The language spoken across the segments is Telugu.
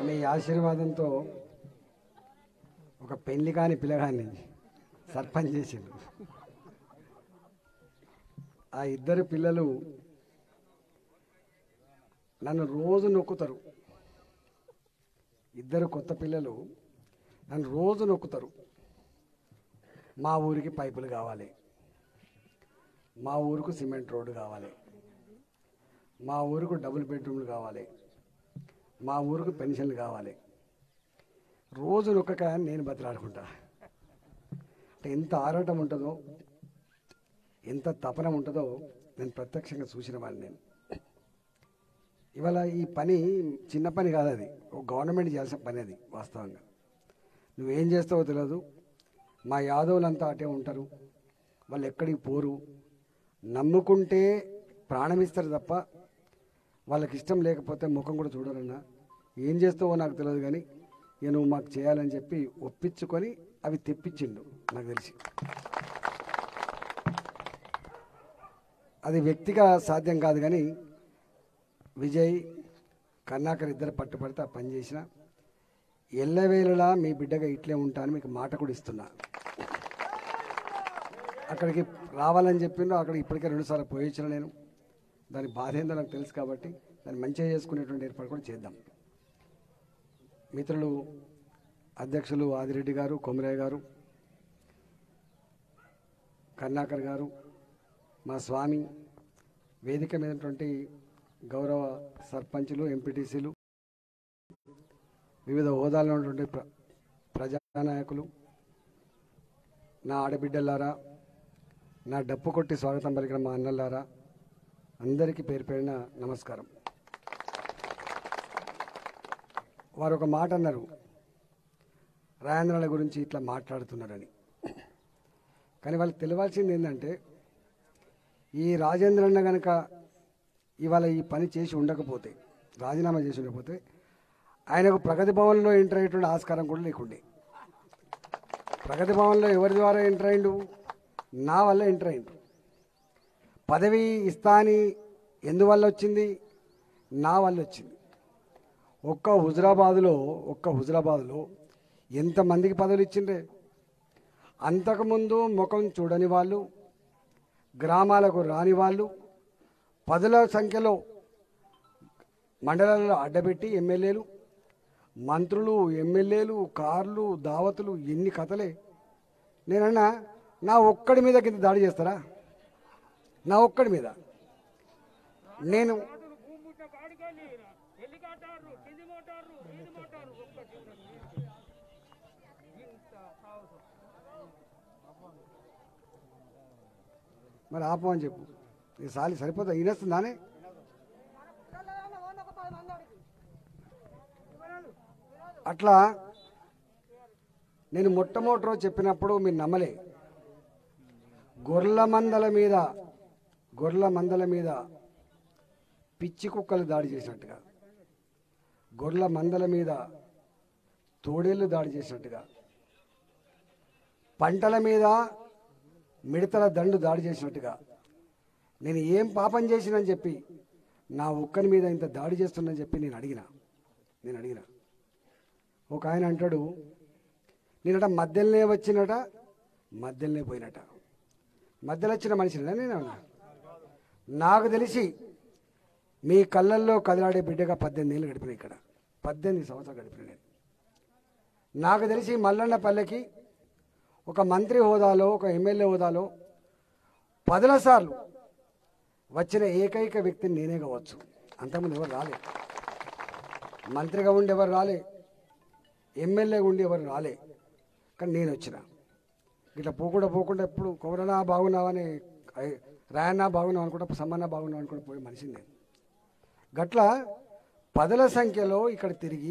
మీ ఆశీర్వాదంతో ఒక పెళ్లి కాని పిల్లగాన్ని సర్పంచ్ చేసిండు ఆ ఇద్దరు పిల్లలు నన్ను రోజు నొక్కుతారు ఇద్దరు కొత్త పిల్లలు నన్ను రోజు నొక్కుతారు మా ఊరికి పైపులు కావాలి మా ఊరుకు సిమెంట్ రోడ్డు కావాలి మా ఊరుకు డబుల్ బెడ్రూమ్లు కావాలి మా ఊరుకు పెన్షన్లు కావాలి రోజు నొక్కక నేను బతిలాడుకుంటా అంటే ఎంత ఆరాటం ఉంటుందో ఎంత తపన ఉంటుందో నేను ప్రత్యక్షంగా చూసిన వాడిని నేను ఇవాళ ఈ పని చిన్న పని కాదు అది ఒక గవర్నమెంట్ చేయాల్సిన పని అది వాస్తవంగా నువ్వేం చేస్తావో తెలియదు మా యాదవులంతా అటే ఉంటారు వాళ్ళు ఎక్కడికి పోరు నమ్ముకుంటే ప్రాణం ఇస్తారు తప్ప వాళ్ళకి ఇష్టం లేకపోతే ముఖం కూడా చూడరన్నా ఏం చేస్తావో నాకు తెలియదు కానీ ఇక నువ్వు మాకు చేయాలని చెప్పి ఒప్పించుకొని అవి తెప్పించిండు నాకు తెలిసి అది వ్యక్తిగా సాధ్యం కాదు కానీ విజయ్ కర్ణాకర్ ఇద్దరు పట్టుపడితే ఆ పని చేసిన ఎల్లవేళలా మీ బిడ్డగా ఇట్లే ఉంటాను మీకు మాట కూడా ఇస్తున్నా అక్కడికి రావాలని చెప్పిండ్రు అక్కడ ఇప్పటికే రెండుసార్లు పోయించిన నేను దాని బాధ ఏందో నాకు తెలుసు కాబట్టి దాన్ని మంచిగా చేసుకునేటువంటి ఏర్పాటు కూడా చేద్దాం మిత్రులు అధ్యక్షులు ఆదిరెడ్డి గారు కొమరయ్య గారు కర్ణాకర్ గారు మా స్వామి వేదిక మీద ఉన్నటువంటి గౌరవ సర్పంచులు ఎంపీటీసీలు వివిధ హోదాల్లో ఉన్నటువంటి ప్ర ప్రజానాయకులు నా ఆడబిడ్డలారా నా డప్పు కొట్టి స్వాగతం పలికిన మా అన్నలారా అందరికీ పేరు పేరిన నమస్కారం వారు ఒక మాట అన్నారు రాయంద్రాల గురించి ఇట్లా మాట్లాడుతున్నారని కానీ వాళ్ళకి తెలియాల్సింది ఏంటంటే ఈ రాజేంద్రన్న గనక ఇవాళ ఈ పని చేసి ఉండకపోతే రాజీనామా చేసి ఉండకపోతే ఆయనకు ప్రగతి భవన్లో ఎంటర్ అయ్యేటువంటి ఆస్కారం కూడా లేకుండే ప్రగతి భవన్లో ఎవరి ద్వారా ఎంటర్ అయిండు నా వల్ల ఎంటర్ అయిండు పదవి ఇస్తా అని ఎందువల్ల వచ్చింది నా వల్ల వచ్చింది ఒక్క హుజరాబాదులో ఒక్క హుజరాబాదులో ఎంతమందికి పదవులు ఇచ్చిండ్రే అంతకుముందు ముఖం చూడని వాళ్ళు గ్రామాలకు రాని వాళ్ళు పదుల సంఖ్యలో మండలాల్లో అడ్డబెట్టి ఎమ్మెల్యేలు మంత్రులు ఎమ్మెల్యేలు కార్లు దావతులు ఎన్ని కథలే నేనన్నా నా ఒక్కడి మీద కింద దాడి చేస్తారా నా ఒక్కడి మీద నేను భూముట్ట పాడుకొని హెలికాప్టర్లు కింది మోటార్లు మీది మోటార్లు ఒక్క ఇంత సాహసం మరి ఆపమని చెప్పు ఈ సాలి సరిపోతా ఈనేస్తుందానే అట్లా నేను మొట్టమొదటి రోజు చెప్పినప్పుడు మీరు నమ్మలే గొర్రెల మందల మీద గొర్రెల మందల మీద పిచ్చి కుక్కలు దాడి చేసినట్టుగా గొర్రెల మందల మీద తోడేళ్ళు దాడి చేసినట్టుగా పంటల మీద మిడతల దండు దాడి చేసినట్టుగా నేను ఏం పాపం చేసినని చెప్పి నా ఒక్కని మీద ఇంత దాడి చేస్తున్నని చెప్పి నేను అడిగిన నేను అడిగిన ఒక ఆయన అంటాడు నేనట మధ్యలోనే వచ్చినట మధ్యలోనే పోయినట మధ్యలో వచ్చిన మనిషిని నేను అన్నా నాకు తెలిసి మీ కళ్ళల్లో కదలాడే బిడ్డగా పద్దెనిమిది ఏళ్ళు గడిపిన ఇక్కడ పద్దెనిమిది సంవత్సరాలు గడిపిన నేను నాకు తెలిసి మల్లన్న పల్లెకి ఒక మంత్రి హోదాలో ఒక ఎమ్మెల్యే హోదాలో పదుల సార్లు వచ్చిన ఏకైక వ్యక్తిని నేనే కావచ్చు అంతకుముందు ఎవరు రాలే మంత్రిగా ఉండి ఎవరు రాలే ఎమ్మెల్యేగా ఉండి ఎవరు రాలే కానీ నేను వచ్చిన ఇట్లా పోకుండా పోకుండా ఎప్పుడు కొమరనా బాగున్నావని ఐ- రాయన్నా బాగున్నావు అనుకుంటా సమ్మన్నా బాగున్నావు అనుకుంటా పోయే మనిషిని నేను గట్ల పదుల సంఖ్యలో ఇక్కడ తిరిగి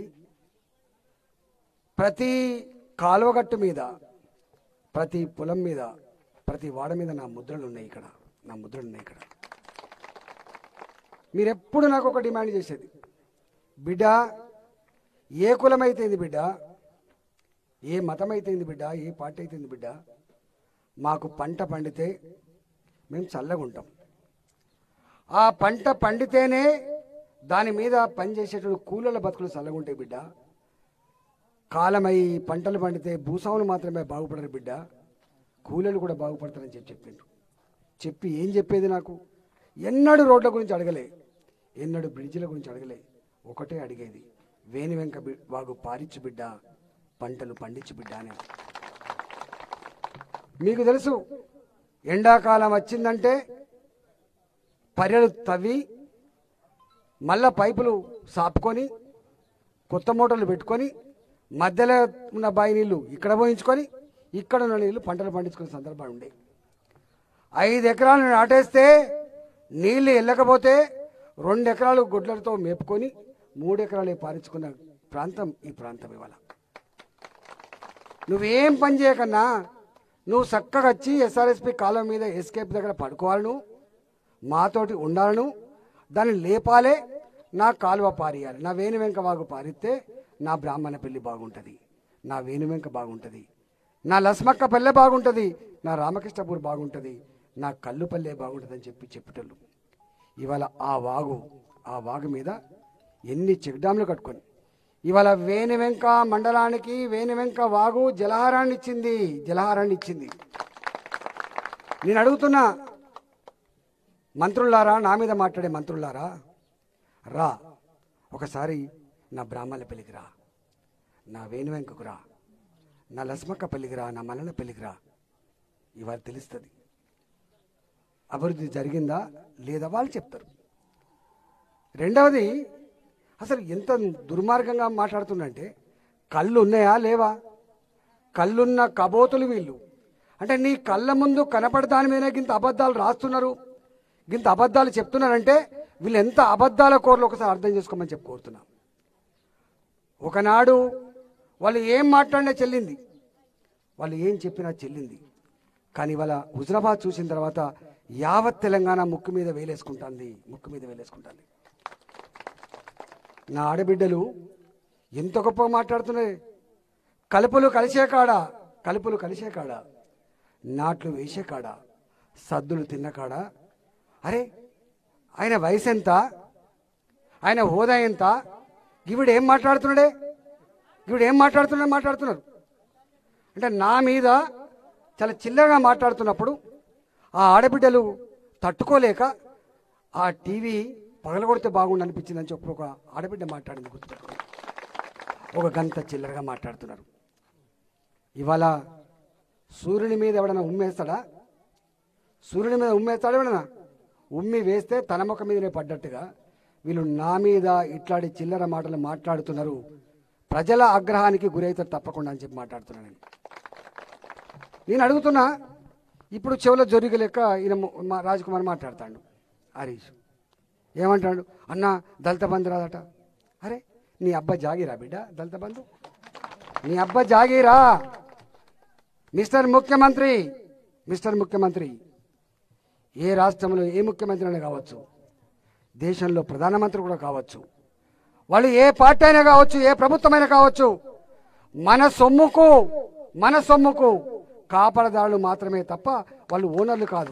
ప్రతి కాలువగట్టు మీద ప్రతి పొలం మీద ప్రతి వాడ మీద నా ముద్రలు ఉన్నాయి ఇక్కడ నా ముద్రలు ఉన్నాయి ఇక్కడ మీరు ఎప్పుడు నాకు ఒక డిమాండ్ చేసేది బిడ్డ ఏ కులం అయితేంది బిడ్డ ఏ మతం అయితేంది బిడ్డ ఏ పార్టీ అయితేంది బిడ్డ మాకు పంట పండితే మేము చల్లగా ఉంటాం ఆ పంట పండితేనే దాని మీద పనిచేసేటువంటి కూలీల బతుకులు చల్లగా ఉంటాయి బిడ్డ కాలమై పంటలు పండితే భూస్వాములు మాత్రమే బాగుపడరు బిడ్డ కూలీలు కూడా బాగుపడతారని చెప్పి చెప్పిండ్రు చెప్పి ఏం చెప్పేది నాకు ఎన్నడూ రోడ్ల గురించి అడగలే ఎన్నడూ బ్రిడ్జిల గురించి అడగలే ఒకటే అడిగేది వేణి వెంక బి- వాగు పారిచ్చు బిడ్డ పంటలు పండించు బిడ్డ అని మీకు తెలుసు ఎండాకాలం వచ్చిందంటే పర్యలు తవ్వి మళ్ళా పైపులు సాపుకొని కొత్త మోటార్లు పెట్టుకొని మధ్యలో ఉన్న బావి నీళ్లు ఇక్కడ పోయించుకొని ఇక్కడ ఉన్న నీళ్లు పంటలు పండించుకునే సందర్భాలు ఉండే ఐదు ఎకరాలు నాటేస్తే నీళ్లు వెళ్ళకపోతే రెండు ఎకరాలు గుడ్లతో మేపుకొని మూడు ఎకరాలే పారించుకున్న ప్రాంతం ఈ ప్రాంతం ఇవాళ నువ్వేం పని చేయకన్నా నువ్వు చక్కగా వచ్చి ఎస్ఆర్ఎస్పి కాలం మీద ఎస్కేప్ దగ్గర పడుకోవాలను మాతోటి ఉండాలను దాన్ని లేపాలే నా కాలువ పారియాలి నా వేణు వెంక వాగు పారిస్తే నా బ్రాహ్మణ పెళ్లి బాగుంటుంది నా వేణు వెంక బాగుంటుంది నా లస్మక్క పల్లె బాగుంటుంది నా రామకృష్ణపూర్ బాగుంటుంది నా కల్లు పల్లె బాగుంటుంది అని చెప్పి చెప్పేటోళ్ళు ఇవాళ ఆ వాగు ఆ వాగు మీద ఎన్ని చెక్ డ్యామ్లు కట్టుకొని ఇవాళ వేణువెంక మండలానికి వేణువెంక వాగు జలహారాన్ని ఇచ్చింది జలహారాన్ని ఇచ్చింది నేను అడుగుతున్నా మంత్రులారా నా మీద మాట్లాడే మంత్రులారా రా ఒకసారి నా బ్రాహ్మణుల పెళ్లికి రా నా వేణువెంకకు రా నా లస్మక్క పెళ్లికి రా నా మల్లన పెళ్లికి రా ఇవాళ తెలుస్తుంది అభివృద్ధి జరిగిందా లేదా వాళ్ళు చెప్తారు రెండవది అసలు ఎంత దుర్మార్గంగా మాట్లాడుతుందంటే కళ్ళు ఉన్నాయా లేవా కళ్ళున్న కబోతులు వీళ్ళు అంటే నీ కళ్ళ ముందు కనపడదాని మీద గింత అబద్ధాలు రాస్తున్నారు గింత అబద్ధాలు చెప్తున్నారంటే వీళ్ళు ఎంత అబద్ధాల కోరలు ఒకసారి అర్థం చేసుకోమని చెప్పి కోరుతున్నా ఒకనాడు వాళ్ళు ఏం మాట్లాడినా చెల్లింది వాళ్ళు ఏం చెప్పినా చెల్లింది కానీ ఇవాళ హుజరాబాద్ చూసిన తర్వాత యావత్ తెలంగాణ ముక్కు మీద వేలేసుకుంటుంది ముక్కు మీద వేలేసుకుంటుంది నా ఆడబిడ్డలు ఎంత గొప్ప మాట్లాడుతున్నాయి కలుపులు కలిసే కాడ కలుపులు కలిసే కాడ నాట్లు వేసే కాడ సద్దులు తిన్న కాడ అరే ఆయన వయసు ఎంత ఆయన హోదా ఎంత ఈవిడ ఏం మాట్లాడుతున్నాడే ఈవిడ ఏం మాట్లాడుతున్నాడు మాట్లాడుతున్నారు అంటే నా మీద చాలా చిల్లరగా మాట్లాడుతున్నప్పుడు ఆ ఆడబిడ్డలు తట్టుకోలేక ఆ టీవీ పగలగొడితే బాగుండు అనిపించింది అని చెప్పి ఒక ఆడబిడ్డ మాట్లాడింది గుర్తుపెట్టుకోండి ఒక గంట చిల్లరగా మాట్లాడుతున్నారు ఇవాళ సూర్యుని మీద ఎవడన్నా ఉమ్మేస్తాడా సూర్యుని మీద ఉమ్మేస్తాడా ఎవడన్నా ఉమ్మి వేస్తే తన ముఖ మీదనే పడ్డట్టుగా వీళ్ళు నా మీద ఇట్లాంటి చిల్లర మాటలు మాట్లాడుతున్నారు ప్రజల ఆగ్రహానికి గురైతే తప్పకుండా అని చెప్పి మాట్లాడుతున్నాను నేను నేను అడుగుతున్నా ఇప్పుడు చెవులో జొరిగి లెక్క ఈయన ము- మా రాజకుమార్ మాట్లాడతాడు హరీష్ ఏమంటాడు అన్న దళిత బంధు రాదట అరే నీ అబ్బా జాగిరా బిడ్డ దళిత బంధు నీ అబ్బా జాగిరా మిస్టర్ ముఖ్యమంత్రి మిస్టర్ ముఖ్యమంత్రి ఏ రాష్ట్రంలో ఏ ముఖ్యమంత్రి అయినా కావచ్చు దేశంలో ప్రధానమంత్రి కూడా కావచ్చు వాళ్ళు ఏ పార్టీ అయినా కావచ్చు ఏ ప్రభుత్వమైనా కావచ్చు మన సొమ్ముకు మన సొమ్ముకు కాపాడదారులు మాత్రమే తప్ప వాళ్ళు ఓనర్లు కాదు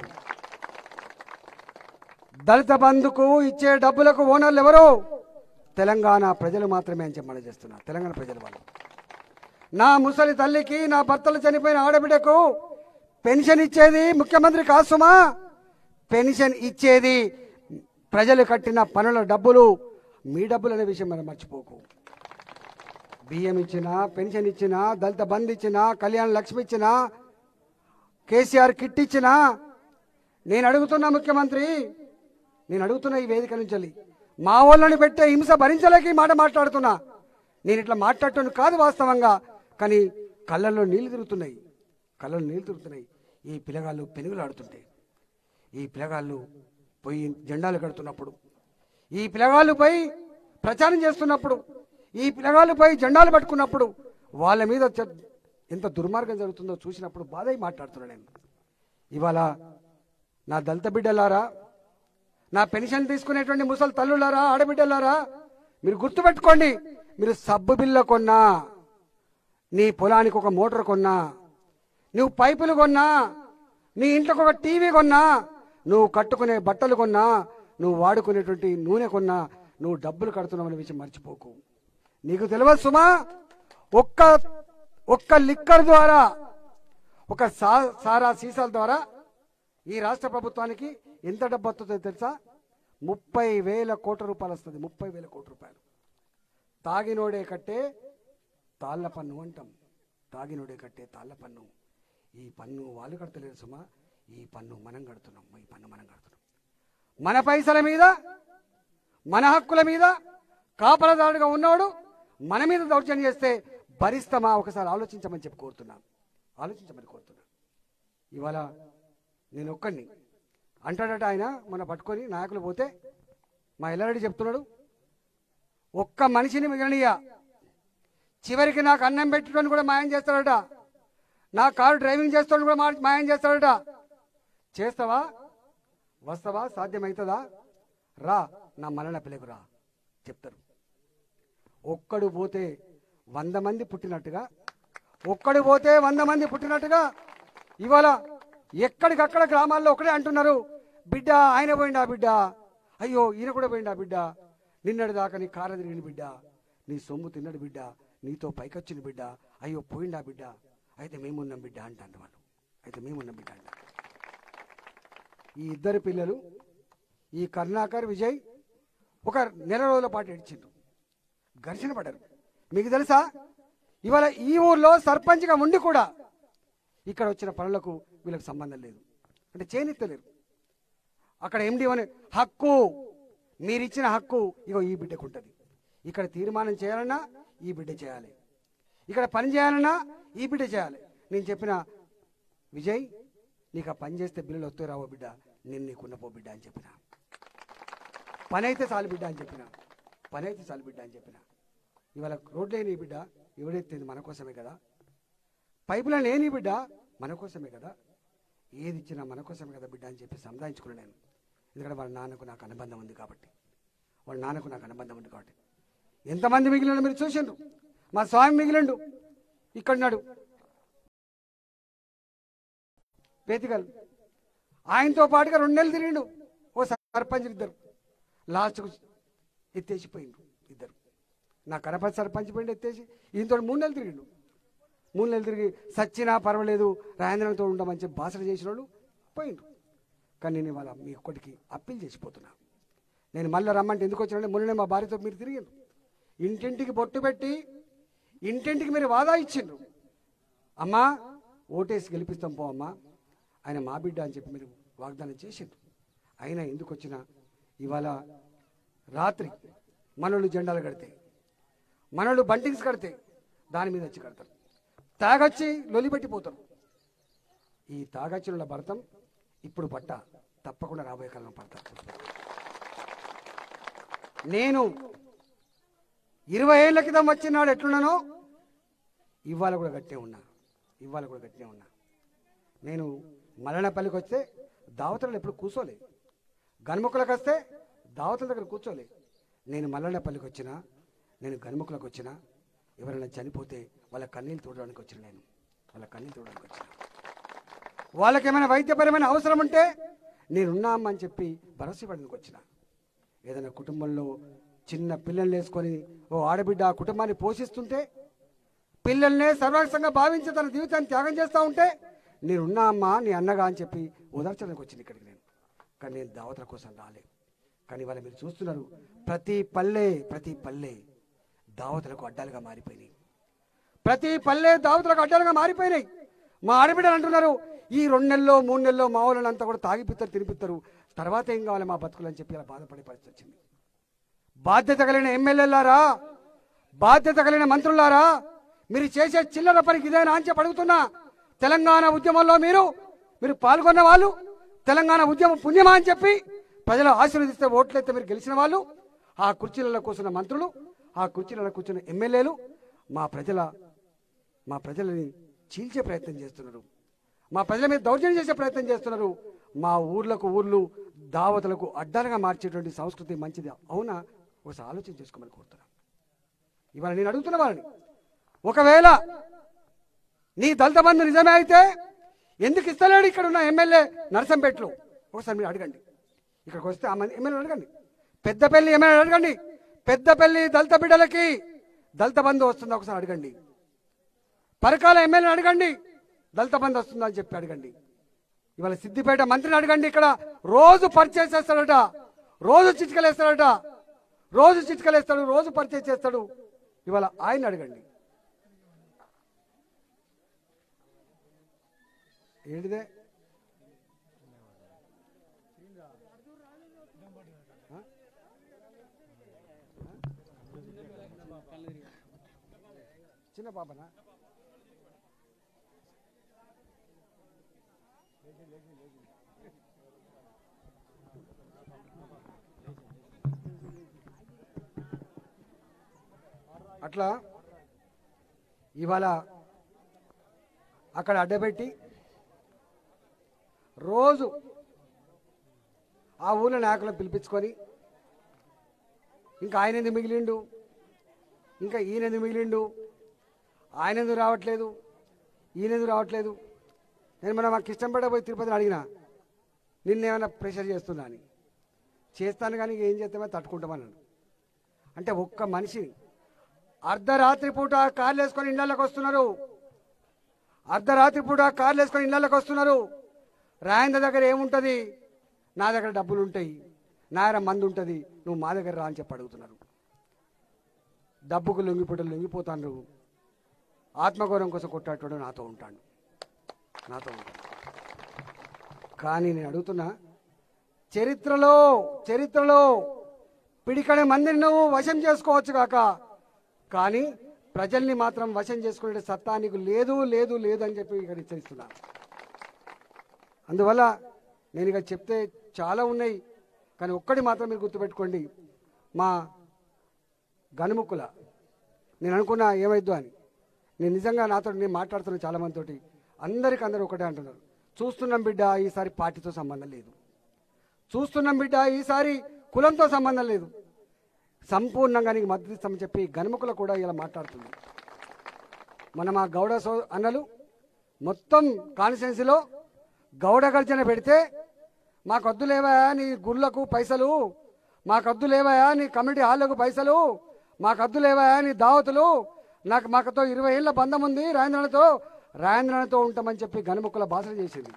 దళిత బంధుకు ఇచ్చే డబ్బులకు ఓనర్లు ఎవరు తెలంగాణ ప్రజలు మాత్రమే అని చెప్పి చేస్తున్నా తెలంగాణ ప్రజలు వాళ్ళు నా ముసలి తల్లికి నా భర్తలు చనిపోయిన ఆడబిడ్డకు పెన్షన్ ఇచ్చేది ముఖ్యమంత్రి కాసుమా పెన్షన్ ఇచ్చేది ప్రజలు కట్టిన పనుల డబ్బులు మీ డబ్బులు అనే విషయం మనం మర్చిపోకు బియ్యం ఇచ్చినా పెన్షన్ ఇచ్చినా దళిత బంద్ ఇచ్చినా కళ్యాణ లక్ష్మి ఇచ్చినా కేసీఆర్ కిట్ ఇచ్చినా నేను అడుగుతున్నా ముఖ్యమంత్రి నేను అడుగుతున్నా ఈ వేదిక నుంచి వెళ్ళి. మా వాళ్ళని పెట్టే హింస భరించలేక ఈ మాట మాట్లాడుతున్నా నేను ఇట్లా మాట్లాడటం కాదు వాస్తవంగా కానీ కళ్ళల్లో నీళ్లు తిరుగుతున్నాయి కళ్ళల్లో నీళ్లు తిరుగుతున్నాయి ఈ పిల్లగాళ్ళు పెనుగులు ఆడుతుంటాయి ఈ పిల్లగాళ్ళు పోయి జెండాలు కడుతున్నప్పుడు ఈ పిల్లగాళ్ళు పోయి ప్రచారం చేస్తున్నప్పుడు ఈ పిల్లగాళ్ళు పోయి జెండాలు పట్టుకున్నప్పుడు వాళ్ళ మీద చ- ఎంత దుర్మార్గం జరుగుతుందో చూసినప్పుడు బాధ అయి మాట్లాడుతున్నా నేను ఇవాళ నా దళిత బిడ్డలారా నా పెన్షన్ తీసుకునేటువంటి ముసలి తల్లులారా ఆడబిడ్డలారా మీరు గుర్తుపెట్టుకోండి మీరు సబ్బు బిల్ల కొన్నా నీ పొలానికి ఒక మోటార్ కొన్నా నువ్వు పైపులు కొన్నా నీ ఇంట్లోకి ఒక టీవీ కొన్నా నువ్వు కట్టుకునే బట్టలు కొన్నా నువ్వు వాడుకునేటువంటి నూనె కొన్నా నువ్వు డబ్బులు కడుతున్నావు అనే విషయం మర్చిపోకు నీకు తెలియదు సుమా ఒక్క ఒక్క లిక్కర్ ద్వారా ఒక సా సారా సీసాల ద్వారా ఈ రాష్ట్ర ప్రభుత్వానికి ఎంత డబ్బు వస్తుందో తెలుసా ముప్పై వేల కోట్ల రూపాయలు వస్తుంది ముప్పై వేల కోట్ల రూపాయలు తాగినోడే కట్టే తాళ్ళ పన్ను అంటాం తాగినోడే కట్టే తాళ్ళ పన్ను ఈ పన్ను వాళ్ళు కడతలేరు సుమా ఈ పన్ను మనం కడుతున్నాం ఈ పన్ను మనం కడుతున్నాం మన పైసల మీద మన హక్కుల మీద కాపలదారుడుగా ఉన్నవాడు మన మీద దౌర్జన్యం చేస్తే భరిస్తామా ఒకసారి ఆలోచించమని చెప్పి కోరుతున్నాం ఆలోచించమని కోరుతున్నా ఇవాళ నేను ఒక్కడిని అంటాడట ఆయన మొన్న పట్టుకొని నాయకులు పోతే మా ఎల్లారెడ్డి చెప్తున్నాడు ఒక్క మనిషిని మిగిలినయ్య చివరికి నాకు అన్నం పెట్టడం కూడా మాయం చేస్తాడట నా కారు డ్రైవింగ్ చేస్తాడు కూడా మా- మాయం చేస్తాడట చేస్తావా వస్తావా సాధ్యమవుతుందా రా నా మరణ పిల్లకు రా చెప్తారు ఒక్కడు పోతే వంద మంది పుట్టినట్టుగా ఒక్కడు పోతే వంద మంది పుట్టినట్టుగా ఇవాళ ఎక్కడికక్కడ గ్రామాల్లో ఒకటే అంటున్నారు బిడ్డ ఆయన పోయిండా బిడ్డ అయ్యో ఈయన కూడా పోయిండా బిడ్డ నిన్నటి దాకా నీ కార తిరిగిన బిడ్డ నీ సొమ్ము తిన్నడు బిడ్డ నీతో పైకొచ్చిన బిడ్డ అయ్యో పోయిండా బిడ్డ అయితే మేమున్నాం బిడ్డ అంటారు వాళ్ళు అయితే మేమున్నాం బిడ్డ అంటారు ఈ ఇద్దరు పిల్లలు ఈ కరుణాకర్ విజయ్ ఒక నెల రోజుల పాటు ఏడ్చిండ్రు ఘర్షణ పడ్డారు మీకు తెలుసా ఇవాళ ఈ ఊర్లో సర్పంచ్గా ఉండి కూడా ఇక్కడ వచ్చిన పనులకు వీళ్ళకి సంబంధం లేదు అంటే చేయనిత్తలేరు అక్కడ ఎండి అనే హక్కు మీరిచ్చిన హక్కు ఇగో ఈ బిడ్డకు ఉంటుంది ఇక్కడ తీర్మానం చేయాలన్నా ఈ బిడ్డ చేయాలి ఇక్కడ పని చేయాలన్నా ఈ బిడ్డ చేయాలి నేను చెప్పిన విజయ్ నీకు ఆ పని చేస్తే బిల్లులు వస్తే రావో బిడ్డ నేను నీకున్న పో బిడ్డ అని చెప్పిన పని అయితే చాలు బిడ్డ అని చెప్పిన పని అయితే చాలు బిడ్డ అని చెప్పిన ఇవాళ రోడ్లు లేని బిడ్డ ఎవడెత్తేది మన కోసమే కదా పైపులో లేని బిడ్డ మన కోసమే కదా ఏది ఇచ్చినా మన కోసమే కదా బిడ్డ అని చెప్పి సంధాయించుకున్నాను నేను ఎందుకంటే వాళ్ళ నాన్నకు నాకు అనుబంధం ఉంది కాబట్టి వాళ్ళ నాన్నకు నాకు అనుబంధం ఉంది కాబట్టి ఎంతమంది మిగిలిన మీరు చూసిండ్రు మా స్వామి మిగిలిండు ఇక్కడున్నాడు పేతికల్ ఆయనతో పాటుగా రెండు నెలలు తిరిగిండు ఓ సర్పంచ్ ఇద్దరు లాస్ట్కు ఎత్తేసిపోయిండు ఇద్దరు నా కనపతి సర్పంచ్ పోయిండు ఎత్తేసి ఈయనతో మూడు నెలలు తిరిగిండు మూడు నెలలు తిరిగి సచ్చినా పర్వాలేదు రాజేంద్రంతో ఉండమని చెప్పి భాషణ చేసిన వాళ్ళు పోయిండ్రు కానీ నేను ఇవాళ మీ ఒక్కటికి అప్పీల్ చేసిపోతున్నా నేను మళ్ళీ రమ్మంటే ఎందుకు వచ్చినా మొన్ననే మా భార్యతో మీరు తిరిగిండ్రు ఇంటింటికి బొట్టు పెట్టి ఇంటింటికి మీరు వాదా ఇచ్చిండ్రు అమ్మా ఓటేసి గెలిపిస్తాం పో అమ్మా ఆయన మా బిడ్డ అని చెప్పి మీరు వాగ్దానం చేసిండ్రు అయినా ఎందుకు వచ్చినా ఇవాళ రాత్రి మనోళ్ళు జెండాలు కడితే మనోళ్ళు బంటింగ్స్ కడితే దాని మీద వచ్చి కడతారు తాగొచ్చి లొలిపెట్టిపోతారు ఈ తాగచ్చుల భరతం ఇప్పుడు పట్ట తప్పకుండా రాబోయే కాలంలో పడతారు నేను ఇరవై ఏళ్ళ క్రితం వచ్చినాడు ఎట్లున్నానో ఇవాళ కూడా గట్టే ఉన్నా ఇవాళ కూడా గట్టే ఉన్నా నేను మరణపల్లికి వస్తే దావతలు ఎప్పుడు కూర్చోలే గన్ముకులకు వస్తే దావతల దగ్గర కూర్చోలే నేను మల్లన్నపల్లికి వచ్చినా నేను గన్ముకులకు వచ్చినా ఎవరైనా చనిపోతే వాళ్ళ కన్నీళ్ళు తోడడానికి వచ్చిన నేను వాళ్ళ కన్నీళ్ళు తోడడానికి వచ్చిన వాళ్ళకి ఏమైనా వైద్యపరమైన అవసరం ఉంటే నేనున్నామని అని చెప్పి భరోసా ఇవ్వడానికి వచ్చిన ఏదైనా కుటుంబంలో చిన్న పిల్లల్ని వేసుకొని ఓ ఆడబిడ్డ ఆ కుటుంబాన్ని పోషిస్తుంటే పిల్లల్నే సర్వస్వంగా భావించి తన జీవితాన్ని త్యాగం చేస్తూ ఉంటే నేనున్నా అమ్మా నీ అన్నగా అని చెప్పి ఓదార్చడానికి వచ్చింది ఇక్కడికి నేను కానీ నేను దావతల కోసం రాలే కానీ వాళ్ళ మీరు చూస్తున్నారు ప్రతి పల్లె ప్రతి పల్లె దావతలకు అడ్డాలుగా మారిపోయినాయి ప్రతి పల్లె దావతలకు అడ్డాలుగా మారిపోయినాయి మా ఆడబిడ్డలు అంటున్నారు ఈ రెండు నెలల్లో మూడు నెలల్లో మా వాళ్ళంతా కూడా తాగిపిస్తారు తినిపిస్తారు తర్వాత ఏం కావాలి మా బతుకులు అని చెప్పి ఇలా బాధపడే పరిస్థితి వచ్చింది బాధ్యత కలిగిన ఎమ్మెల్యేలారా బాధ్యత కలిగిన మంత్రులారా మీరు చేసే చిల్లర పనికి ఇదేనా అని చెప్పి అడుగుతున్నా తెలంగాణ ఉద్యమంలో మీరు మీరు పాల్గొన్న వాళ్ళు తెలంగాణ ఉద్యమం పుణ్యమా అని చెప్పి ప్రజలు ఆశీర్వదిస్తే ఓట్లయితే మీరు గెలిచిన వాళ్ళు ఆ కుర్చీలలో కూర్చున్న మంత్రులు ఆ కుర్చీలలో కూర్చున్న ఎమ్మెల్యేలు మా ప్రజల మా ప్రజలని చీల్చే ప్రయత్నం చేస్తున్నారు మా ప్రజల మీద దౌర్జన్యం చేసే ప్రయత్నం చేస్తున్నారు మా ఊర్లకు ఊర్లు దావతలకు అడ్డాలుగా మార్చేటువంటి సంస్కృతి మంచిది అవునా ఒకసారి ఆలోచన చేసుకోమని కోరుతున్నా ఇవాళ నేను అడుగుతున్న వాళ్ళని ఒకవేళ నీ దళిత బంధు నిజమే అయితే ఎందుకు ఇస్తలేడు ఇక్కడ ఉన్న ఎమ్మెల్యే నరసంపేటలో ఒకసారి మీరు అడగండి ఇక్కడికి వస్తే ఆ మంది ఎమ్మెల్యే అడగండి పెద్దపల్లి ఎమ్మెల్యే అడగండి పెద్దపల్లి దళిత బిడ్డలకి దళిత బంధు వస్తుందా ఒకసారి అడగండి పరకాల ఎమ్మెల్యేని అడగండి దళిత బంధు వస్తుందని చెప్పి అడగండి ఇవాళ సిద్దిపేట మంత్రిని అడగండి ఇక్కడ రోజు పర్చేస్ చేస్తాడట రోజు చిటికలేస్తాడట రోజు చిటికలేస్తాడు రోజు పర్చేస్ చేస్తాడు ఇవాళ ఆయన అడగండి ఏంటిదే చిన్న పాపనా అట్లా ఇవాళ అక్కడ అడ్డపెట్టి రోజు ఆ ఊళ్ళో నాయకులను పిలిపించుకొని ఇంకా ఆయన ఎందుకు మిగిలిండు ఇంకా ఈయన ఎందుకు మిగిలిండు ఆయన ఎందుకు రావట్లేదు ఈయన ఎందుకు రావట్లేదు నేను మన మాకు ఇష్టంపడ పోయి తిరుపతిని అడిగిన నిన్నేమైనా ప్రెషర్ చేస్తున్నా అని చేస్తాను కానీ ఏం చేస్తామో తట్టుకుంటామన్నాను అంటే ఒక్క మనిషిని అర్ధరాత్రి పూట కార్లు వేసుకొని ఇళ్ళకి వస్తున్నారు అర్ధరాత్రి పూట కార్లు వేసుకొని ఇళ్ళకి వస్తున్నారు రాయంద దగ్గర ఏముంటుంది నా దగ్గర డబ్బులు ఉంటాయి నా దగ్గర మంది ఉంటుంది నువ్వు మా దగ్గర రా అని చెప్పి అడుగుతున్నారు డబ్బుకు లొంగిపోవడం లొంగిపోతాను ఆత్మగౌరవం కోసం కొట్టాడు నాతో ఉంటాడు నాతో ఉంటాడు కానీ నేను అడుగుతున్నా చరిత్రలో చరిత్రలో పిడికడే మందిని నువ్వు వశం చేసుకోవచ్చు కాక కానీ ప్రజల్ని మాత్రం వశం చేసుకునే సత్తా నీకు లేదు లేదు లేదు అని చెప్పి ఇక్కడ హెచ్చరిస్తున్నా అందువల్ల నేను ఇక చెప్తే చాలా ఉన్నాయి కానీ ఒక్కటి మాత్రం మీరు గుర్తుపెట్టుకోండి మా గనుముక్కుల నేను అనుకున్నా ఏమైద్దు అని నేను నిజంగా నాతో నేను మాట్లాడుతున్నాను చాలా మందితోటి అందరికి అందరూ ఒకటే అంటున్నారు చూస్తున్నాం బిడ్డ ఈసారి పార్టీతో సంబంధం లేదు చూస్తున్నాం బిడ్డ ఈసారి కులంతో సంబంధం లేదు సంపూర్ణంగా నీకు మద్దతు ఇస్తామని చెప్పి గనుముకులు కూడా ఇలా మాట్లాడుతుంది మన మా గౌడ సో అన్నలు మొత్తం కాన్స్టిట్యున్సీలో గౌడ గర్జన పెడితే మాకొద్దు లేవయా నీ గుళ్ళకు పైసలు మాకొద్దు లేవయా నీ కమిటీ హాళ్ళకు పైసలు మాకొద్దు లేవయా నీ దావతులు నాకు మాకతో ఇరవై ఏళ్ళ బంధం ఉంది రాజేంద్రతో రాజేంద్రతో ఉంటామని చెప్పి గనుముక్కుల భాషలు చేసింది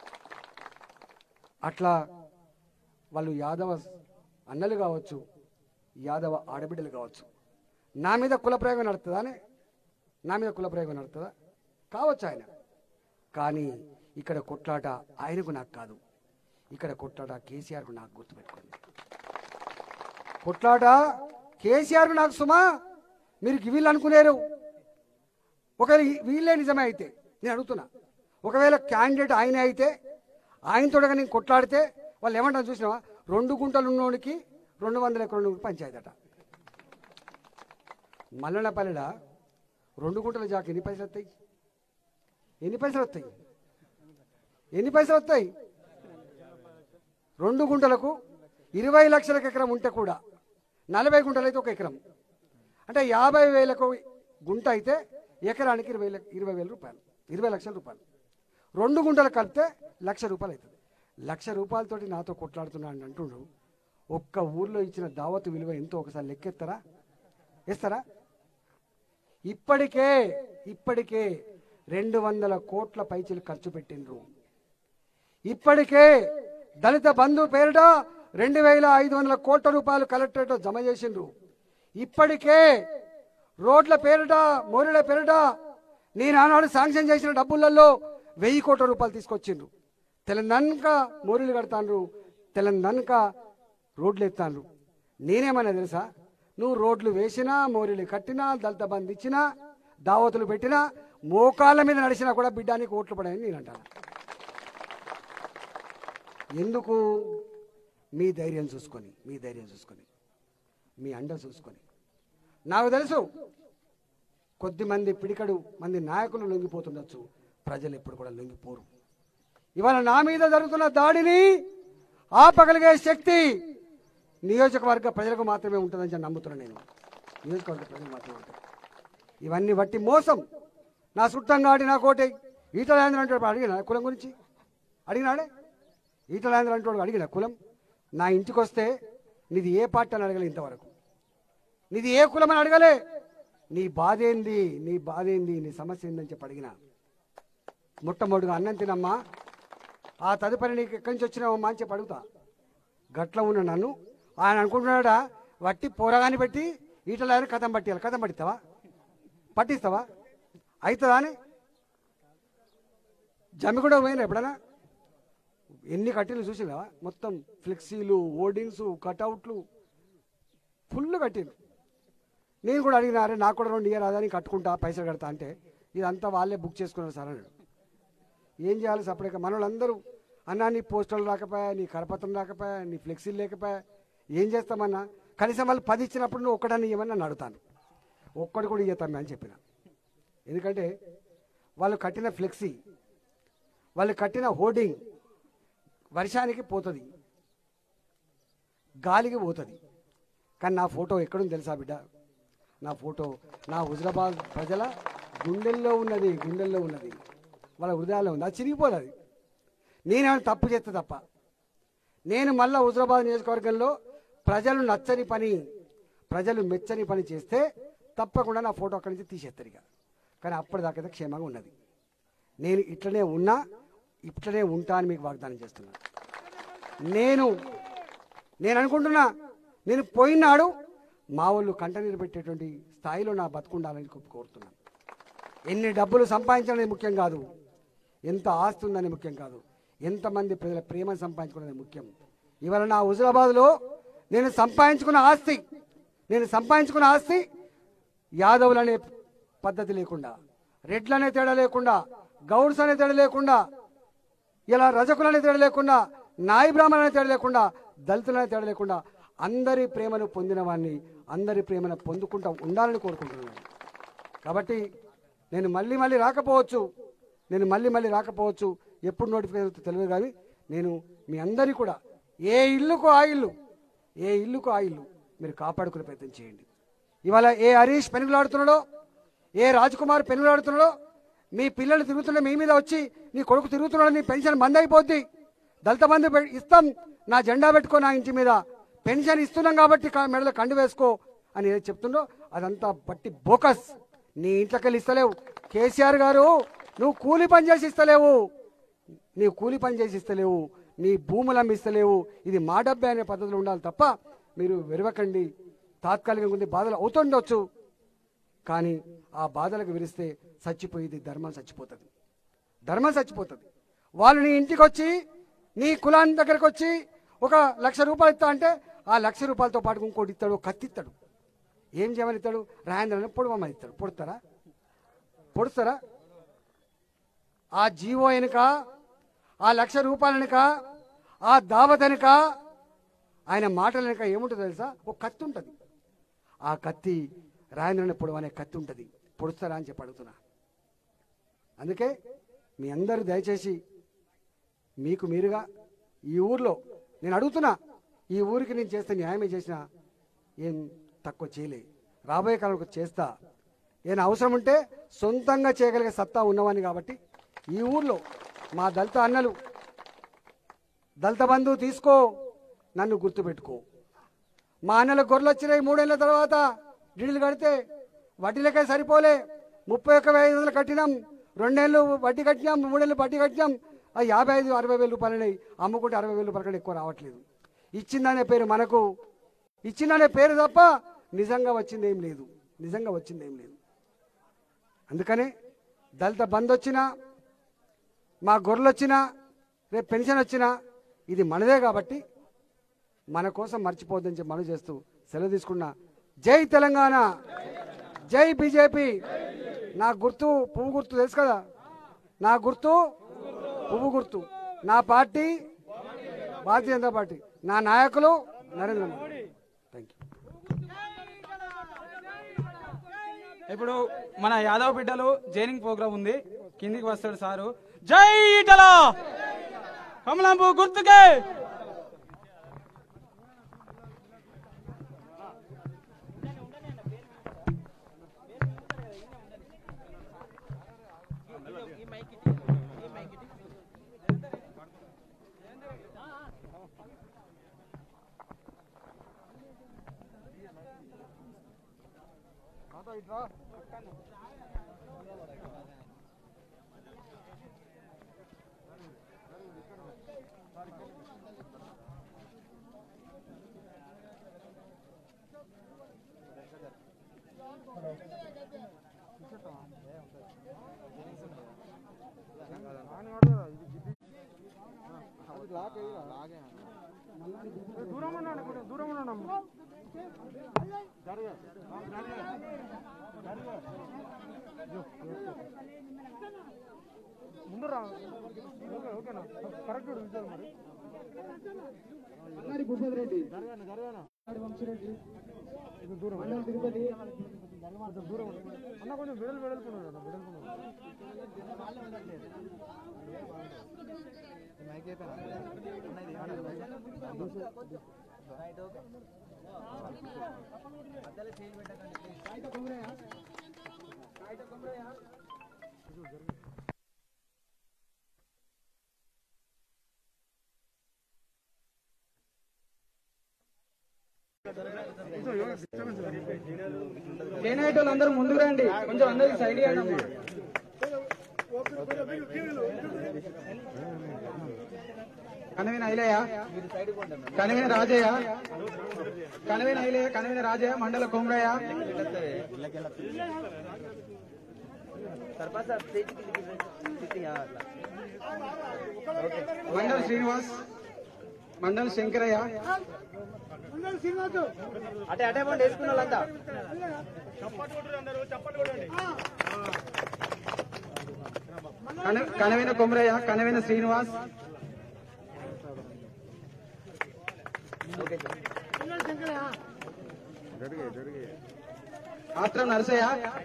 అట్లా వాళ్ళు యాదవ అన్నలు కావచ్చు యాదవ ఆడబిడ్డలు కావచ్చు నా మీద కుల ప్రయోగం నడుతుందానే నా మీద కుల ప్రయోగం నడుతుందా కావచ్చు ఆయన కానీ ఇక్కడ కొట్లాట ఆయనకు నాకు కాదు ఇక్కడ కొట్లాట కేసీఆర్కు నాకు గుర్తుపెట్టుకోండి కొట్లాట కేసీఆర్కు నాకు సుమా మీరు వీళ్ళు అనుకునేరు ఒకవేళ ఈ- వీళ్ళే నిజమే అయితే నేను అడుగుతున్నా ఒకవేళ క్యాండిడేట్ ఆయనే అయితే ఆయనతో నేను కొట్లాడితే వాళ్ళు ఏమంటారు చూసినావా రెండు గుంటలు ఉన్నోడికి రెండు వందల ఎకరాల పంచాయతీ అట మల్లనపల్లిడ రెండు గుంటల జాకి ఎన్ని పైసలు వస్తాయి ఎన్ని పైసలు వస్తాయి ఎన్ని పైసలు వస్తాయి రెండు గుంటలకు ఇరవై లక్షలకు ఎకరం ఉంటే కూడా నలభై గుంటలు అయితే ఒక ఎకరం అంటే యాభై వేలకు గుంట అయితే ఎకరానికి ఇరవై లక్ష- ఇరవై వేల రూపాయలు ఇరవై లక్షల రూపాయలు రెండు గుంటలు కలిపితే లక్ష రూపాయలు అవుతుంది లక్ష రూపాయలతోటి నాతో కొట్లాడుతున్నా అని అంటుండ్రు ఒక్క ఊర్లో ఇచ్చిన దావతు విలువ ఎంతో ఒకసారి లెక్కెత్తారా ఇస్తారా ఇప్పటికే ఇప్పటికే రెండు వందల కోట్ల పైచీలు ఖర్చు పెట్టిండ్రు ఇప్పటికే దళిత బంధు పేరిట రెండు వేల ఐదు వందల కోట్ల రూపాయలు కలెక్టరేట్ జమ చేసిండ్రు ఇప్పటికే రోడ్ల పేరిట మోరీల పేరిట నేను ఆనాడు శాంక్షన్ చేసిన డబ్బులలో వెయ్యి కోట్ల రూపాయలు తీసుకొచ్చిండ్రు తెలంగాణక మోరీలు కడతాండ్రు తెలంగాణక రోడ్లు ఎత్తాండ్రు నేనేమన్నా తెలుసా నువ్వు రోడ్లు వేసినా మోరీలు కట్టినా దళిత బంధు ఇచ్చినా దావతులు పెట్టినా మోకాళ్ళ మీద నడిచినా కూడా బిడ్డ నీకు ఓట్లు పడాయని నేను అంటాను ఎందుకు మీ ధైర్యం చూసుకొని మీ ధైర్యం చూసుకొని మీ అండ చూసుకొని నాకు తెలుసు కొద్ది మంది పిడికడు మంది నాయకులు లొంగిపోతుండొచ్చు ప్రజలు ఎప్పుడు కూడా లొంగిపోరు ఇవాళ నా మీద జరుగుతున్న దాడిని ఆపగలిగే శక్తి నియోజకవర్గ ప్రజలకు మాత్రమే ఉంటుందని చెప్పి నమ్ముతున్నాను నేను నియోజకవర్గ ప్రజలు మాత్రమే ఉంటుంది ఇవన్నీ బట్టి మోసం నా సుట్టంగా ఆడి నా కోటే ఈటలాంధ్ర అంటే అడిగిన కులం గురించి అడిగినాడే ఈటలాంధ్ర అంటే అడిగిన కులం నా ఇంటికి వస్తే నీది ఏ పార్టీ అని అడగలే ఇంతవరకు నీది ఏ కులం అని అడగలే నీ బాధ ఏంది నీ బాధ ఏంది నీ సమస్య ఏందని చెప్పి అడిగిన మొట్టమొదటిగా అన్నం తినమ్మా ఆ తదుపరి నీకు ఎక్కడి నుంచి వచ్చినావమ్మా అని చెప్పి అడుగుతా గట్ల ఉన్న నన్ను ఆయన అనుకుంటున్నాడా వట్టి పోరగాని పెట్టి ఈటల కథం పట్టియాలి కథం పట్టిస్తావా పట్టిస్తావా అవుతుందా అని జమ్మిగూడ పోయినా ఎప్పుడైనా ఎన్ని కట్టిలు చూసినావా మొత్తం ఫ్లెక్సీలు హోర్డింగ్స్ కటౌట్లు ఫుల్ కట్టిరు నేను కూడా అడిగిన అరే నాకు కూడా రెండు ఇయర్ అదని కట్టుకుంటా పైసలు కడతా అంటే ఇదంతా వాళ్ళే బుక్ చేసుకున్నారు సార్ అన్నాడు ఏం చేయాలి సపరేట్గా మన వాళ్ళందరూ అన్నా నీ పోస్టర్లు రాకపోయా నీ కరపత్రం రాకపోయా నీ ఫ్లెక్సీలు లేకపోయా ఏం చేస్తామన్నా కనీసం వాళ్ళు పది ఇచ్చినప్పుడు నువ్వు ఒక్కడని ఇవ్వమని నన్ను అడుగుతాను ఒక్కడు కూడా ఇవ్వతామే అని చెప్పిన ఎందుకంటే వాళ్ళు కట్టిన ఫ్లెక్సీ వాళ్ళు కట్టిన హోర్డింగ్ వర్షానికి పోతుంది గాలికి పోతుంది కానీ నా ఫోటో ఎక్కడుంది తెలుసా బిడ్డ నా ఫోటో నా హుజరాబాద్ ప్రజల గుండెల్లో ఉన్నది గుండెల్లో ఉన్నది వాళ్ళ హృదయాల్లో ఉంది అది చిరిగిపోదు అది నేనేమైనా తప్పు చేస్తే తప్ప నేను మళ్ళా హుజరాబాద్ నియోజకవర్గంలో ప్రజలు నచ్చని పని ప్రజలు మెచ్చని పని చేస్తే తప్పకుండా నా ఫోటో అక్కడి నుంచి తీసేస్తారు ఇక కానీ అప్పటిదాకైతే క్షేమంగా ఉన్నది నేను ఇట్లనే ఉన్నా ఇట్లనే ఉంటా అని మీకు వాగ్దానం చేస్తున్నా నేను నేను అనుకుంటున్నా నేను పోయినాడు మా వాళ్ళు కంటనీరు పెట్టేటువంటి స్థాయిలో నా బతుకుండాలని కో- కోరుతున్నాను ఎన్ని డబ్బులు సంపాదించడం ముఖ్యం కాదు ఎంత ఆస్తి ఉందని ముఖ్యం కాదు ఎంతమంది ప్రజల ప్రేమను సంపాదించుకున్నది ముఖ్యం ఇవాళ నా హుజరాబాద్లో నేను సంపాదించుకున్న ఆస్తి నేను సంపాదించుకున్న ఆస్తి యాదవులు అనే పద్ధతి లేకుండా రెడ్లు అనే తేడా లేకుండా గౌడ్స్ అనే తేడా లేకుండా ఇలా రజకులు అనే తేడా లేకుండా నాయి బ్రాహ్మణులు అనే తేడా లేకుండా దళితులు అనే తేడా లేకుండా అందరి ప్రేమను పొందిన వాడిని అందరి ప్రేమను పొందుకుంటూ ఉండాలని కోరుకుంటున్నాను కాబట్టి నేను మళ్ళీ మళ్ళీ రాకపోవచ్చు నేను మళ్ళీ మళ్ళీ రాకపోవచ్చు ఎప్పుడు నోటిఫికేషన్ అవుతుందో తెలియదు కానీ నేను మీ అందరి కూడా ఏ ఇల్లుకు ఆ ఇల్లు ఏ ఇల్లుకు ఆ ఇల్లు మీరు కాపాడుకునే ప్రయత్నం చేయండి ఇవాళ ఏ హరీష్ పెనుగులాడుతున్నాడో ఏ రాజ్కుమార్ పెనుగులాడుతున్నాడో మీ పిల్లలు తిరుగుతుండే మీ మీద వచ్చి నీ కొడుకు తిరుగుతున్నాడు నీ పెన్షన్ బంద్ అయిపోద్ది దళిత బంధు పె- ఇస్తాం నా జెండా పెట్టుకో నా ఇంటి మీద పెన్షన్ ఇస్తున్నాం కాబట్టి కా- మెడలో కండు వేసుకో అని ఏది చెప్తుండో అదంతా బట్టి బోకస్ నీ ఇంట్లోకి ఇస్తలేవు కేసీఆర్ గారు నువ్వు కూలి పని చేసి ఇస్తలేవు నీవు కూలి పని చేసి ఇస్తలేవు నీ భూములు అమ్మిస్తలేవు ఇది మా డబ్బే అనే పద్ధతిలో ఉండాలి తప్ప మీరు విరవకండి తాత్కాలికంగా ఉంది బాధలు అవుతుండొచ్చు కానీ ఆ బాధలకు విరిస్తే చచ్చిపోయేది ధర్మం చచ్చిపోతుంది ధర్మం చచ్చిపోతుంది వాళ్ళు నీ ఇంటికి వచ్చి నీ కులాన్ని దగ్గరకు వచ్చి ఒక లక్ష రూపాయలు ఇస్తా అంటే ఆ లక్ష రూపాయలతో పాటు ఇంకోటి ఇస్తాడు ఒక కత్తి ఇస్తాడు ఏం చేయమని ఇస్తాడు రాయంద్రని పొడవమని ఇస్తాడు పొడుతారా పొడుస్తారా ఆ జీవో వెనుక ఆ లక్ష రూపాయల వెనుక ఆ దావత్ వెనుక ఆయన మాటల వెనుక ఏముంటుందో తెలుసా ఒక కత్తి ఉంటుంది ఆ కత్తి రాయంద్రని పొడవు అనే కత్తి ఉంటుంది పొడుస్తారా అని చెప్పి అడుగుతున్నా అందుకే మీ అందరూ దయచేసి మీకు మీరుగా ఈ ఊర్లో నేను అడుగుతున్నా ఈ ఊరికి నేను చేస్తే న్యాయమే చేసినా ఏం తక్కువ చేయలే రాబోయే కాలంలో చేస్తా ఏమైనా అవసరం ఉంటే సొంతంగా చేయగలిగే సత్తా ఉన్నవాని కాబట్టి ఈ ఊర్లో మా దళిత అన్నలు దళిత బంధువు తీసుకో నన్ను గుర్తుపెట్టుకో మా అన్నలకు గొర్రెలు వచ్చినాయి మూడేళ్ల తర్వాత డీడీలు కడితే వడ్డీలకే సరిపోలే ముప్పై ఒక్క ఐదు వందలు కట్టినాం రెండేళ్ళు వడ్డీ కట్టినాం మూడేళ్ళు వడ్డీ కట్టినాం ఆ యాభై ఐదు అరవై వేల రూపాయలని అమ్ముకుంటే అరవై వేల రూపాయల కంటే ఎక్కువ రావట్లేదు ఇచ్చిందనే పేరు మనకు ఇచ్చిందనే పేరు తప్ప నిజంగా వచ్చింది ఏం లేదు నిజంగా వచ్చింది ఏం లేదు అందుకనే దళిత బంద్ వచ్చినా మా గొర్రెలు వచ్చినా రేపు పెన్షన్ వచ్చినా ఇది మనదే కాబట్టి మన కోసం మర్చిపోద్దని చెప్పి మనవి చేస్తూ సెలవు తీసుకున్నా జై తెలంగాణ జై బీజేపీ నా గుర్తు పువ్వు గుర్తు తెలుసు కదా నా గుర్తు పువ్వు గుర్తు నా పార్టీ భారతీయ జనతా పార్టీ నా నాయకులు నరేంద్ర మోడీ థ్యాంక్ యూ ఇప్పుడు మన యాదవ్ బిడ్డలు జైనింగ్ ప్రోగ్రామ్ ఉంది కిందికి వస్తాడు సారు జై ఇటల కమలంపు గుర్తుకే దూరం ఉన్నాడు కొంచెం దూరం ఉన్నాడు ముందు రా ఓకే ఓకేనా కరెక్ట్ విజయాలు మరి అన్నారి భూపతి రెడ్డి జరగాను జరగాను వంశిరెడ్డి ఇది దూరం మండల తిరుపతి కొంచెం దూరం ఉండు. అన్న కొంచెం వెడల్ వెడల్పున్నాడు అన్న వెడల్పున్నాడు చేనేటి అందరూ ముందుకు రండి కొంచెం అందరికి సైడ్ ఇవ్వండి అమ్మా కనవిన ఐలయ్య కనవిన రాజయ్య కనవిన ఐలయ్య కనవిన రాజయ్య మండల కుమ్రయ్య మండల్ శ్రీనివాస్ మండల్ శంకరయ్య అటే అటే పండి వేసుకున్న వాళ్ళంతా కన- కనవిన కుమ్రయ్య కనవిన శ్రీనివాస్ ఆత్రం నరసయ్య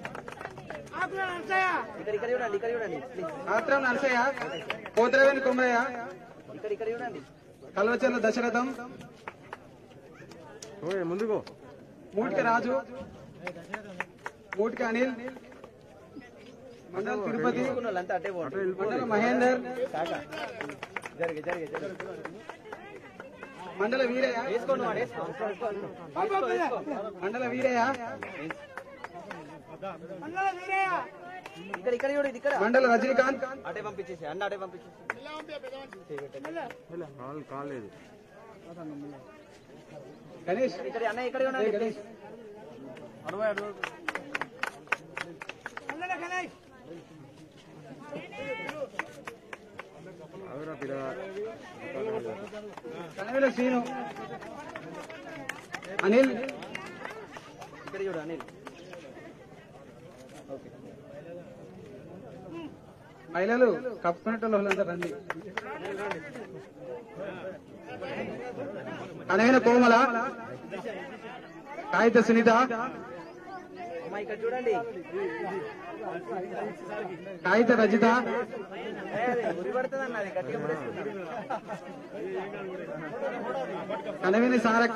ఇక్కడ ఇక్కడ చూడండి ఇక్కడ చూడండి ప్లీజ్ ఆత్రం నరసయ్య పోత్రవేణి కుమ్రయ్య ఇక్కడ ఇక్కడ చూడండి కల్వచర్ల దశరథం ఓయ్ ముందుకో మూటికి రాజు మూటికి అనిల్ మండల తిరుపతి వేసుకున్న వాళ్ళంతా అటే పోండి మండల మహేందర్ కాక జరిగే జరిగే జరిగే మండల వీరయ్య వేసుకోండి వాడు వేసుకో వేసుకో, వేసుకో మండల వీరయ్య ఇక్కడ ఇక్కడ చూడు ఇది ఇక్కడ మండల రజనీకాంత్ అటే పంపించేసి అన్న అటే పంపించేసి కాల్ కాలేదు గణేష్ ఇక్కడ అన్న ఇక్కడ చూడండి ప్లీజ్ అవిరా పిల్ల కనవేల శ్రీను అనిల్ ఇక్కడ చూడు అనిల్ మహిళలు కప్పుకునేటోళ్ళు వాళ్ళంతా రండి కనవేన కోమల కాగిత సునీత అమ్మ ఇక్కడ చూడండి కాగిత రజిత ఏ, అది ఉరి పడుతుంది అన్న అది గట్టిగా పడేసుకుంటాడు కనవేని సారక్క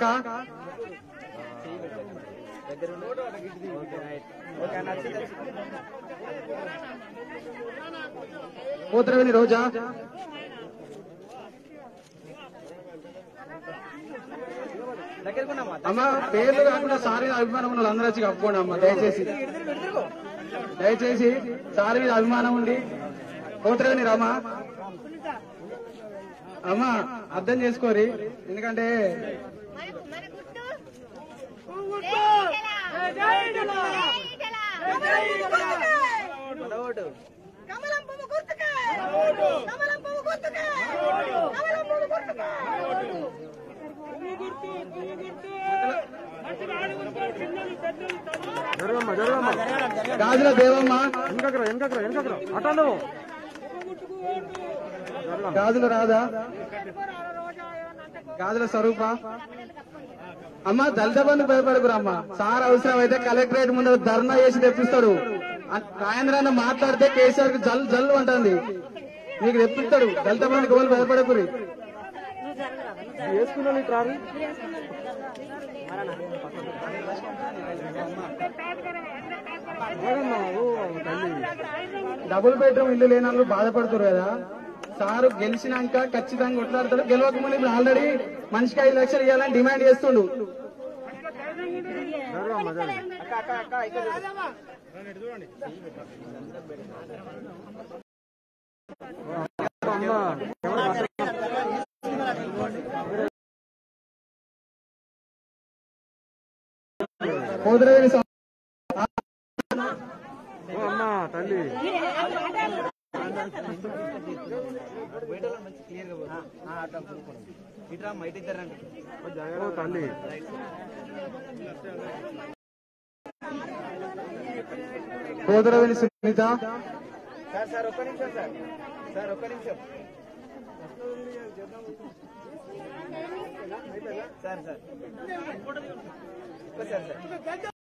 దగ్గర ఉండు. ఓకే రైట్ ఓకే అన్న వచ్చింది వచ్చింది. పూత్రవేని రోజా దగ్గరకు ఉన్నామ్మా అమ్మ పేర్లు కాకుండా సారి మీద అభిమానం ఉన్న వాళ్ళందరూ వచ్చి కప్పుకోండి అమ్మ దయచేసి దయచేసి సారి మీద అభిమానం ఉండి పూత్రవేని రమ అమ్మ అర్థం చేసుకోరి ఎందుకంటే మన గుర్తు మన ఓటు కమలం పువ్వు గుర్తుకే కమలం పువ్వు గుర్తుకే కమలం పువ్వు గుర్తుకే జరగమ్మా జరగమ్మా గాజుల దేవమ్మ వెనకరా వెనకరా వెనకరా అటాను గాజుల రాధా గాజుల స్వరూప అమ్మ దళిత బంధు భయపడకురు అమ్మ సార్ అవసరం అయితే కలెక్టరేట్ ముందు ధర్నా చేసి తెప్పిస్తాడు అ- రాజేంద్ర అన్న మాట్లాడితే కేసీఆర్ కి జల్ జల్లు అంటుంది మీకు తెప్పిస్తాడు దళిత బంధుకి ఎవరు భయపడకురి వేసుకున్నాను ఇట్లా జరగమ్మా ఓ తల్లి డబుల్ బెడ్రూమ్ ఇల్లు లేని వాళ్ళు బాధపడుతురు కదా సారు గెలిచినాక ఖచ్చితంగా కొట్లాడతాడు గెలవక ముందు ఇప్పుడు ఆల్రెడీ మనిషికి ఐదు లక్షలు ఇవ్వాలని డిమాండ్ చేస్తుండు అక్క అక్క అక్క ఇక్కడ చూడు. కోదరవేణి స్వామి అమ్మా తల్లి ఆ, అట్లా చూసుకోండి. ఇట్రా అమ్మ ఇటు ఇద్దరండి ఓ తల్లి కోదరవేణి సునీత సార్ సార్ ఒక్క నిమిషం సార్ సార్ ఒక్క నిమిషం సార్ సార్ ఒక్కసారి సార్